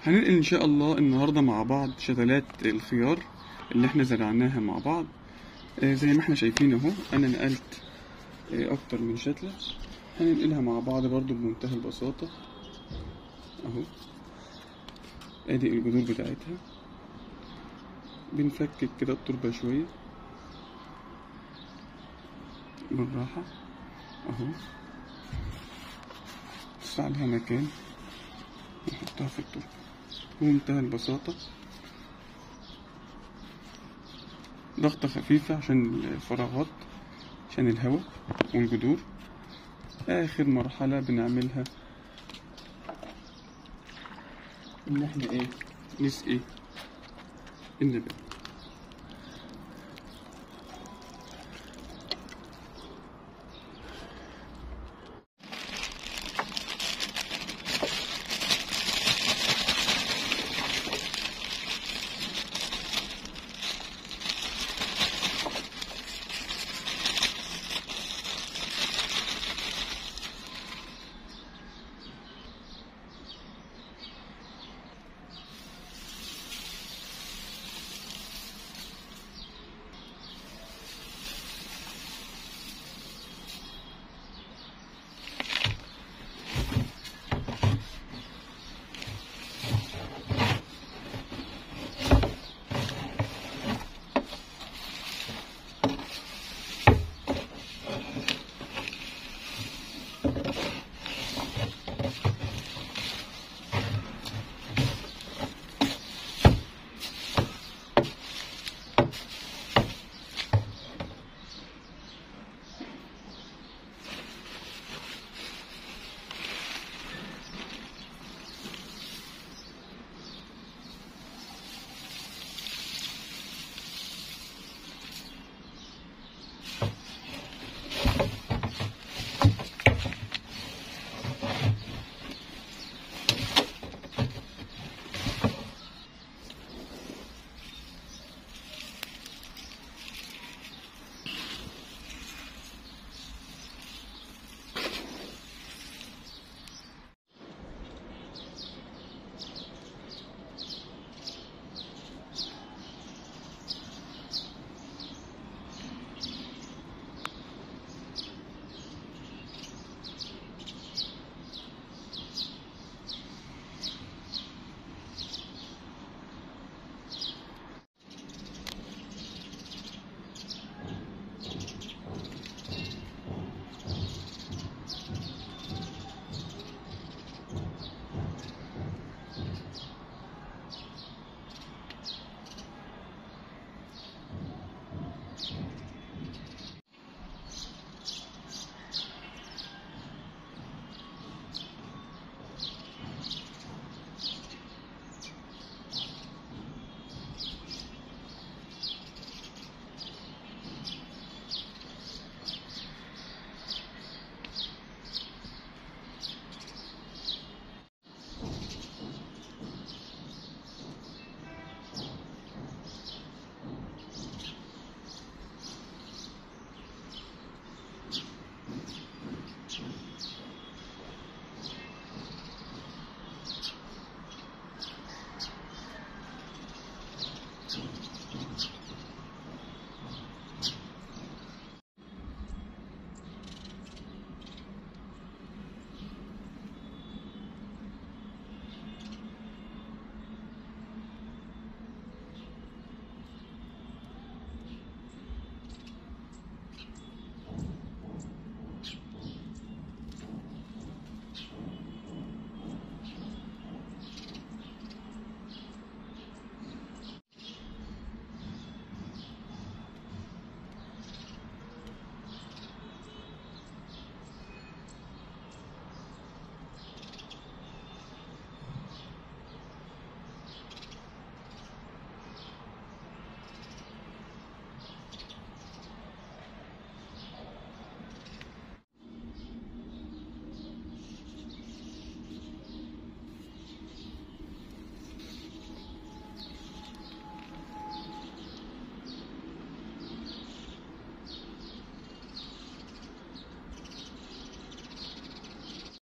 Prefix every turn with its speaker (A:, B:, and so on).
A: هننقل ان شاء الله النهارده مع بعض شتلات الخيار اللي احنا زرعناها مع بعض آه، زي ما احنا شايفين اهو انا نقلت آه، اكتر من شتلة هننقلها مع بعض برضو بمنتهى البساطة اهو ادي الجذور بتاعتها بنفكك كده التربة شوية بالراحة اهو بس عليها مكان نحطها في التربة بمنتهى البساطة ضغطة خفيفة عشان الفراغات عشان الهواء والجذور آخر مرحلة بنعملها إن احنا إيه نسقي النبات